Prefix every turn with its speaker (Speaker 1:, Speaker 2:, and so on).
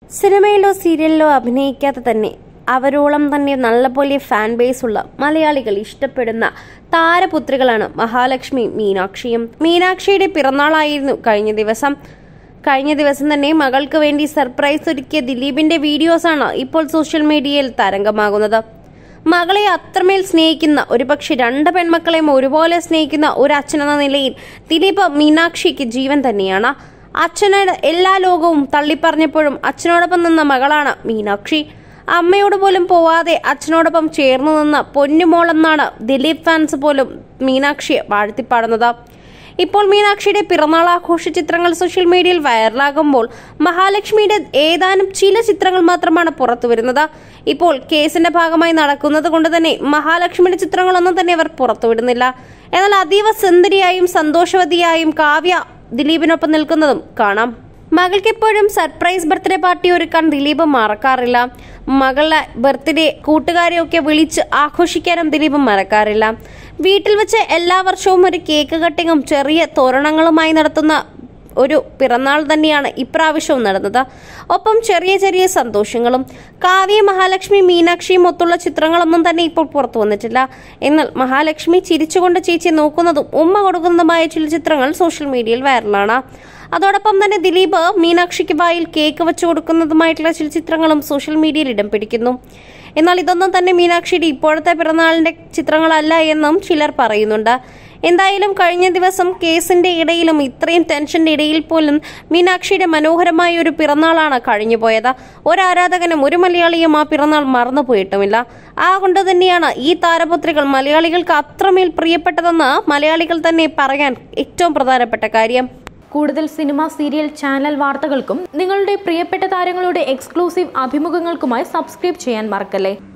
Speaker 1: സിനിമയിലോ സീരിയലിലോ അഭിനയിക്കാതെ തന്നെ അവരോളം തന്നെ നല്ലപോലെ ഫാൻ ബേസ് ഉള്ള മലയാളികൾ ഇഷ്ടപ്പെടുന്ന താരപുത്രികളാണ് മഹാലക്ഷ്മി മീനാക്ഷിയും മീനാക്ഷിയുടെ പിറന്നാളായിരുന്നു കഴിഞ്ഞ ദിവസം കഴിഞ്ഞ ദിവസം തന്നെ മകൾക്ക് വേണ്ടി സർപ്രൈസ് ഒരുക്കിയ ദിലീപിന്റെ വീഡിയോസാണ് ഇപ്പോൾ സോഷ്യൽ മീഡിയയിൽ തരംഗമാകുന്നത് മകളെ അത്രമേൽ സ്നേഹിക്കുന്ന ഒരുപക്ഷെ രണ്ട് പെൺമക്കളെയും ഒരുപോലെ സ്നേഹിക്കുന്ന ഒരു അച്ഛനെന്ന നിലയിൽ ദിലീപ് മീനാക്ഷിക്ക് ജീവൻ തന്നെയാണ് അച്ഛനോട് എല്ലാ ലോകവും തള്ളിപ്പറഞ്ഞപ്പോഴും അച്ഛനോടൊപ്പം നിന്ന മകളാണ് മീനാക്ഷി അമ്മയോട് പോലും പോവാതെ അച്ഛനോടൊപ്പം ചേർന്നു നിന്ന പൊന്നുമോളെന്നാണ് ദിലീപ് ഫാൻസ് പോലും മീനാക്ഷിയെ വാഴ്ത്തിപ്പാടുന്നത് ഇപ്പോൾ മീനാക്ഷിയുടെ പിറന്നാൾ ആഘോഷ ചിത്രങ്ങൾ സോഷ്യൽ മീഡിയയിൽ വൈറലാകുമ്പോൾ മഹാലക്ഷ്മിയുടെ ഏതാനും ചില ചിത്രങ്ങൾ മാത്രമാണ് പുറത്തു വരുന്നത് ഇപ്പോൾ കേസിന്റെ ഭാഗമായി നടക്കുന്നത് കൊണ്ട് തന്നെ മഹാലക്ഷ്മിയുടെ ചിത്രങ്ങളൊന്നും തന്നെ അവർ പുറത്തുവിടുന്നില്ല എന്നാൽ അതീവ സുന്ദരിയായും സന്തോഷവതിയായും കാവ്യ ദിലീപിനൊപ്പം നിൽക്കുന്നതും കാണാം മകൾക്ക് എപ്പോഴും സർപ്രൈസ് ബർത്ത്ഡേ പാർട്ടി ഒരുക്കാൻ ദിലീപ് മറക്കാറില്ല മകളുടെ ബർത്ത്ഡേ കൂട്ടുകാരെയൊക്കെ വിളിച്ച് ആഘോഷിക്കാനും ദിലീപ് മറക്കാറില്ല വീട്ടിൽ വെച്ച് എല്ലാ വർഷവും ഒരു കേക്ക് കട്ടിങ്ങും ചെറിയ തോരണങ്ങളുമായി നടത്തുന്ന ഒരു പിറന്നാൾ തന്നെയാണ് ഇപ്രാവശ്യവും നടന്നത് ഒപ്പം ചെറിയ ചെറിയ സന്തോഷങ്ങളും കാവ്യ മഹാലക്ഷ്മി മീനാക്ഷിയും ഒത്തുള്ള ചിത്രങ്ങളൊന്നും തന്നെ ഇപ്പോൾ പുറത്തു വന്നിട്ടില്ല എന്നാൽ മഹാലക്ഷ്മി ചിരിച്ചുകൊണ്ട് ചേച്ചി നോക്കുന്നതും ഉമ്മ കൊടുക്കുന്നതുമായ ചില ചിത്രങ്ങൾ സോഷ്യൽ മീഡിയയിൽ വൈറലാണ് അതോടൊപ്പം തന്നെ ദിലീപ് മീനാക്ഷിക്ക് വായിൽ കേക്ക് വെച്ചു കൊടുക്കുന്നതുമായിട്ടുള്ള ചില ചിത്രങ്ങളും സോഷ്യൽ മീഡിയയിൽ ഇടം പിടിക്കുന്നു എന്നാൽ ഇതൊന്നും തന്നെ മീനാക്ഷിയുടെ ഇപ്പോഴത്തെ പിറന്നാളിന്റെ ചിത്രങ്ങളല്ല എന്നും ചിലർ പറയുന്നുണ്ട് എന്തായാലും കഴിഞ്ഞ ദിവസം കേസിന്റെ ഇടയിലും ഇത്രയും ടെൻഷന്റെ ഇടയിൽ പോലും മീനാക്ഷിയുടെ മനോഹരമായ ഒരു പിറന്നാളാണ് കഴിഞ്ഞുപോയത് ഒരു ആരാധകനും ഒരു മലയാളിയും ആ പിറന്നാൾ മറന്നുപോയിട്ടുമില്ല ആ കൊണ്ട് തന്നെയാണ് ഈ താരപുത്രികൾ മലയാളികൾക്ക് അത്രമേൽ പ്രിയപ്പെട്ടതെന്ന് മലയാളികൾ തന്നെ പറയാൻ ഏറ്റവും പ്രധാനപ്പെട്ട കാര്യം
Speaker 2: കൂടുതൽ സിനിമ സീരിയൽ ചാനൽ വാർത്തകൾക്കും നിങ്ങളുടെ പ്രിയപ്പെട്ട താരങ്ങളുടെ എക്സ്ക്ലൂസീവ് അഭിമുഖങ്ങൾക്കുമായി സബ്സ്ക്രൈബ് ചെയ്യാൻ മറക്കല്ലേ